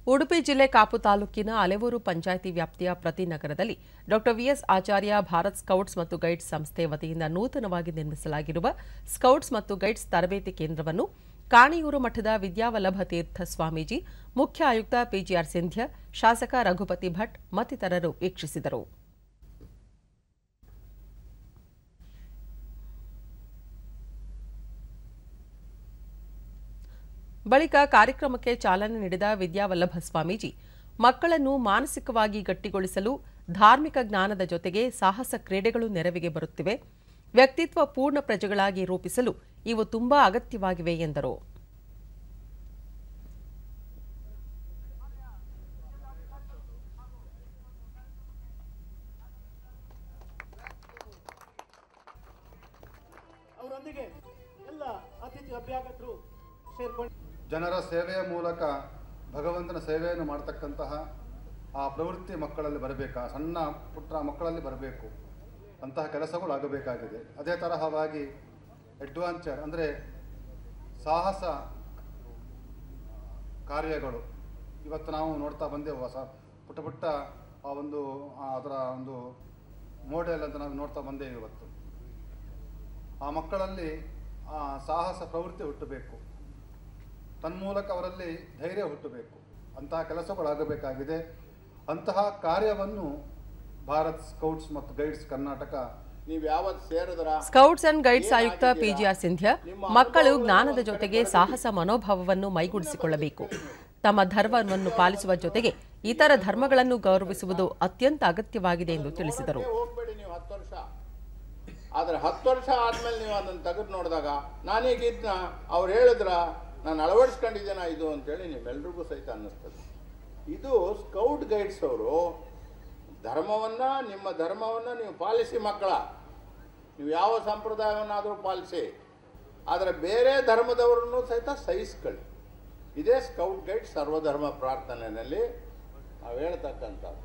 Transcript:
ಉಡುಪಿ ಜಿಲ್ಲೆ ಕಾಪು ತಾಲೂಕಿನ ಅಲೆವೂರು ಪಂಚಾಯಿತಿ ವ್ಯಾಪ್ತಿಯ ಪ್ರತಿ ನಗರದಲ್ಲಿ ಡಾ ವಿಎಸ್ ಆಚಾರ್ಯ ಭಾರತ್ ಸ್ಕೌಟ್ಸ್ ಮತ್ತು ಗೈಡ್ಸ್ ಸಂಸ್ಥೆ ವತಿಯಿಂದ ನೂತನವಾಗಿ ನಿರ್ಮಿಸಲಾಗಿರುವ ಸ್ಕೌಟ್ಸ್ ಮತ್ತು ಗೈಡ್ಸ್ ತರಬೇತಿ ಕೇಂದ್ರವನ್ನು ಕಾಣಿಯೂರು ಮಠದ ವಿದ್ಯಾವಲ್ಲಭ ತೀರ್ಥ ಸ್ವಾಮೀಜಿ ಮುಖ್ಯ ಆಯುಕ್ತ ಪಿಜಿಆರ್ ಸಿಂಧ್ಯ ಶಾಸಕ ರಘುಪತಿ ಭಟ್ ಮತ್ತಿತರರು ವೀಕ್ಷಿಸಿದರು ಬಳಿಕ ಕಾರ್ಯಕ್ರಮಕ್ಕೆ ಚಾಲನೆ ನೀಡಿದ ವಿದ್ಯಾವಲ್ಲಭ ಸ್ವಾಮೀಜಿ ಮಕ್ಕಳನ್ನು ಮಾನಸಿಕವಾಗಿ ಗಟ್ಟಿಗೊಳಿಸಲು ಧಾರ್ಮಿಕ ಜ್ಞಾನದ ಜೊತೆಗೆ ಸಾಹಸ ಕ್ರೀಡೆಗಳು ನೆರವಿಗೆ ಬರುತ್ತಿವೆ ವ್ಯಕ್ತಿತ್ವ ಪೂರ್ಣ ಪ್ರಜೆಗಳಾಗಿ ರೂಪಿಸಲು ಇವು ತುಂಬಾ ಅಗತ್ಯವಾಗಿವೆ ಎಂದರು ಅವರೊಂದಿಗೆ ಎಲ್ಲ ಅತಿಥಿ ಅಭ್ಯಾಗತರು ಸೇರ್ಕೊಂಡು ಜನರ ಸೇವೆಯ ಮೂಲಕ ಭಗವಂತನ ಸೇವೆಯನ್ನು ಮಾಡ್ತಕ್ಕಂತಹ ಆ ಪ್ರವೃತ್ತಿ ಮಕ್ಕಳಲ್ಲಿ ಬರಬೇಕಾ ಸಣ್ಣ ಪುಟ್ಟ ಮಕ್ಕಳಲ್ಲಿ ಬರಬೇಕು ಅಂತಹ ಕೆಲಸಗಳು ಆಗಬೇಕಾಗಿದೆ ಅದೇ ತರಹವಾಗಿ ಅಡ್ವಾಂಚರ್ ಅಂದರೆ ಸಾಹಸ ಕಾರ್ಯಗಳು ಇವತ್ತು ನಾವು ನೋಡ್ತಾ ಬಂದೆವು ಹೊಸ ಪುಟ್ಟ ಪುಟ್ಟ ಆ ಒಂದು ಆ ಅದರ ಒಂದು ಮೋಡೆಲ್ ಅಂತ ನಾವು ನೋಡ್ತಾ ಬಂದೇವೆ ಇವತ್ತು ಆ ಮಕ್ಕಳಲ್ಲಿ ಆ ಸಾಹಸ ಪ್ರವೃತ್ತಿ ಹುಟ್ಟಬೇಕು ತನ್ಮೂಲಕ ಅವರಲ್ಲಿ ಧೈರ್ಯ ಹುಟ್ಟಬೇಕು ಅಂತಹ ಕೆಲಸಗಳಾಗಬೇಕಾಗಿದೆ ಅಂತಹ ಕಾರ್ಯವನ್ನು ಭಾರತ್ ಸ್ಕೌಟ್ಸ್ ಮತ್ತು ಗೈಡ್ಸ್ ಕರ್ನಾಟಕ ನೀವು ಯಾವತ್ತು ಸೇರಿದ್ರ ಸ್ಕೌಟ್ಸ್ ಅಂಡ್ ಗೈಡ್ಸ್ ಆಯುಕ್ತ ಪಿಜಿಆರ್ ಸಿಂಧ್ಯ ಮಕ್ಕಳು ಜ್ಞಾನದ ಜೊತೆಗೆ ಸಾಹಸ ಮನೋಭಾವವನ್ನು ಮೈಗೂಡಿಸಿಕೊಳ್ಳಬೇಕು ತಮ್ಮ ಧರ್ಮವನ್ನು ಪಾಲಿಸುವ ಜೊತೆಗೆ ಇತರ ಧರ್ಮಗಳನ್ನು ಗೌರವಿಸುವುದು ಅತ್ಯಂತ ಅಗತ್ಯವಾಗಿದೆ ಎಂದು ತಿಳಿಸಿದರು ಹೋಗ್ಬೇಡಿ ನೀವು ಹತ್ತು ವರ್ಷ ಆದ್ರೆ ಹತ್ತು ವರ್ಷ ಆದ್ಮೇಲೆ ನೀವು ಅದನ್ನು ತೆಗೆದು ನೋಡಿದಾಗ ನಾನೀಗ ಇದನ್ನ ಅವ್ರು ಹೇಳಿದ್ರ ನಾನು ಅಳವಡಿಸ್ಕೊಂಡಿದ್ದೇನ ಇದು ಅಂತೇಳಿ ನಿಮ್ಮೆಲ್ರಿಗೂ ಸಹಿತ ಅನ್ನಿಸ್ತದೆ ಇದು ಸ್ಕೌಟ್ ಗೈಡ್ಸ್ ಅವರು ಧರ್ಮವನ್ನ ನಿಮ್ಮ ಧರ್ಮವನ್ನ ನೀವು ಪಾಲಿಸಿ ಮಕ್ಕಳ ನೀವು ಯಾವ ಸಂಪ್ರದಾಯವನ್ನಾದರೂ ಪಾಲಿಸಿ ಆದರೆ ಬೇರೆ ಧರ್ಮದವರನ್ನು ಸಹಿತ ಸಹಿಸ್ಕೊಳ್ಳಿ ಇದೇ ಸ್ಕೌಟ್ ಗೈಡ್ ಸರ್ವಧರ್ಮ ಪ್ರಾರ್ಥನೆಯಲ್ಲಿ ನಾವು ಹೇಳ್ತಕ್ಕಂಥದ್ದು